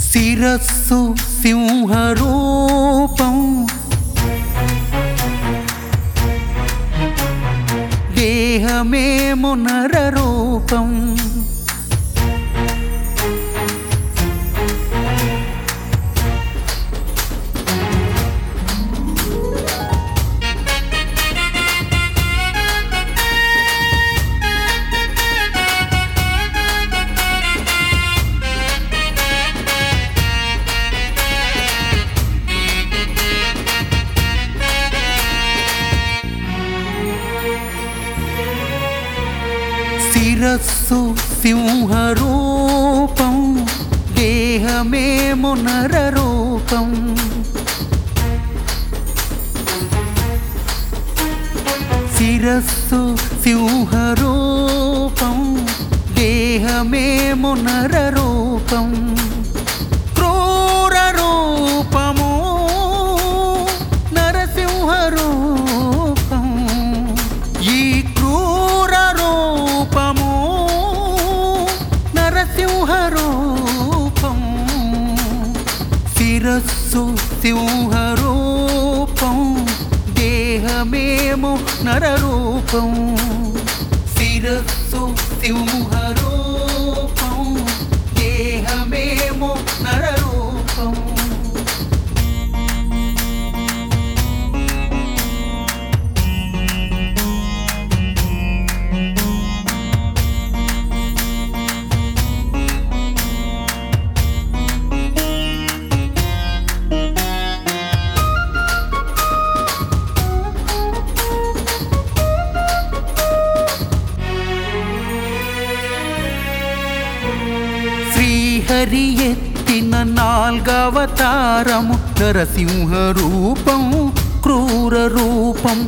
శిరస్సు సింహరూపం దేహమేము నరరూపం శిరస్సు సింహరూపం దేహమేము నరరూపం శిరస్సు సింహరూపం దేహమేము నరరూపం క్రూర రూపము నరసింహరూపం ఈ క్రూర రూపము నరసింహరూపం శిరస్సు సింహరూపం దేహమేము నరరూపం శిరస్సు సింహరూపం దేహమేము నరరూపం శ్రీహరి ఎత్తిన నాల్గవతారము నరసింహ రూపం క్రూర రూపం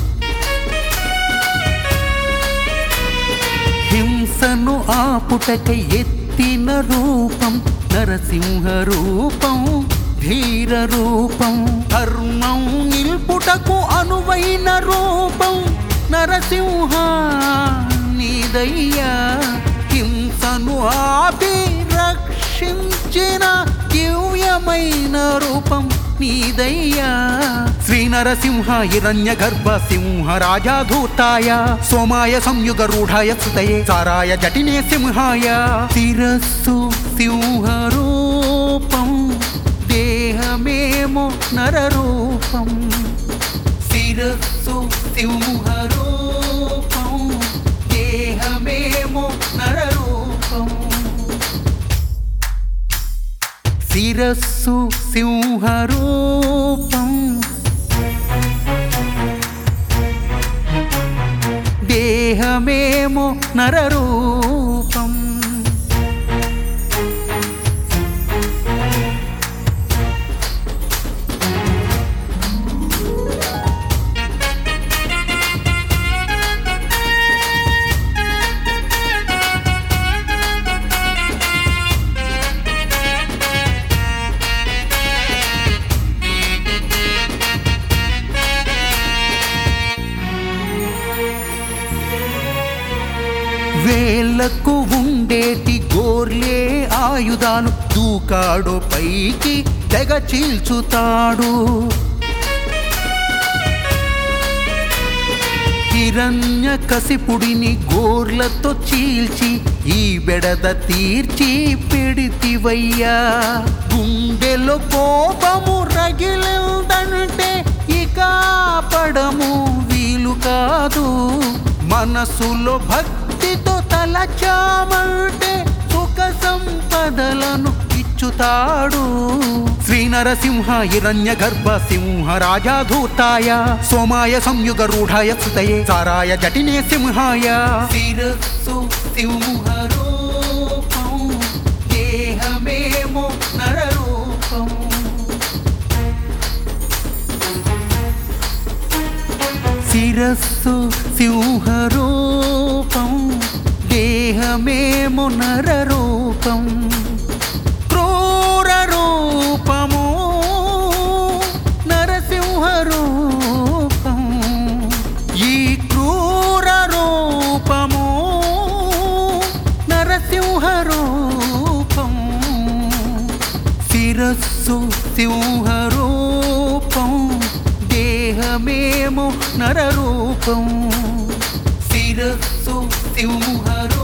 హింసను ఆపుటకై ఎత్తిన రూపం నరసింహ రూపం ధీర రూపం ధర్మం నిల్పుటకు అనువైన రూపం నరసింహ నీదయ్యా హింసను ఆపి రక్షించిన దివ్యమైన రూపం నీదయ్యా శ్రీ నరసింహ హిరణ్య గర్భ సింహ రాజాధూతాయ సోమాయ సంయుగ రూఢాయ సుతయే సారాయ జటినే సింహాయ శిరస్సు సింహ రూపం దేహమేమో నరరూపం శిరస్సు సింహ రూపం దేహమేమో నరరూపం శిరస్సు సింహరూపం దేహమేమో నరరూపం వేలకు ఉండేటి గోర్లే ఆయుధాలు దూకాడు పైకి తెగ చీల్చుతాడు హిరణ్య కసిపుడిని గోర్లతో చీల్చి ఈ బెడద తీర్చి పెడితివయ్యా గుండెలో కోపము రగిలిందంటే ఇక పడము వీలు కాదు మనసులో భక్తితో తలచామంటే సుఖ సంపదలను ఇచ్చుతాడు శ్రీ నరసింహ హిరణ్య గర్భ సింహ రాజాధూతాయ సోమాయ సంయుగ రూఢాయ సుతయే సారాయ జటినే సింహాయ శిరస్సు సింహ రూపం దేహమేమో నరరూపం శిరస్సు సింహరూపం దేహమేము నరరూపం క్రూర రూపము నరసింహరూపం ఈ క్రూర రూపము నరసింహరూపం శిరస్సు సింహరూపం దేహమేమో నరరూపం శిరస్సు సింహరూపం